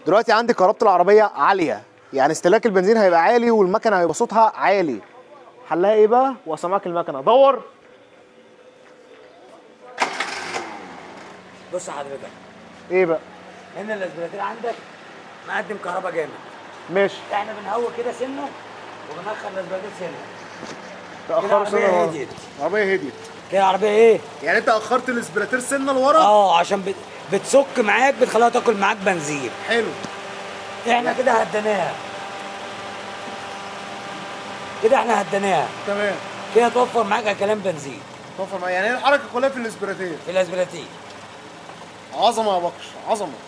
دلوقتي عندي كهربة العربية عالية يعني استهلاك البنزين هيبقى عالي والمكنة هيبقى صوتها عالي حلها ايه بقى؟ واسمعك المكنة دور بص حضرتك ايه بقى؟ هنا الاسبراتير عندك مقدم كهرباء جامد ماشي احنا بنهوى كده سنه وبنخر الاسبراتير سنه تأخروا العربية سنة لورا. هديت. العربية هديت كده العربيه ايه؟ يعني انت اخرت الاسبراتير سنة لورا اه عشان بت... بتسك معاك بتخليها تاكل معاك بنزين حلو احنا كده هديناها كده احنا هديناها تمام كده توفر معاك كلام بنزين توفر معايا يعني هي الحركة كلها في الاسبراتير في الاسبراتير عظمة يا بكر عظمة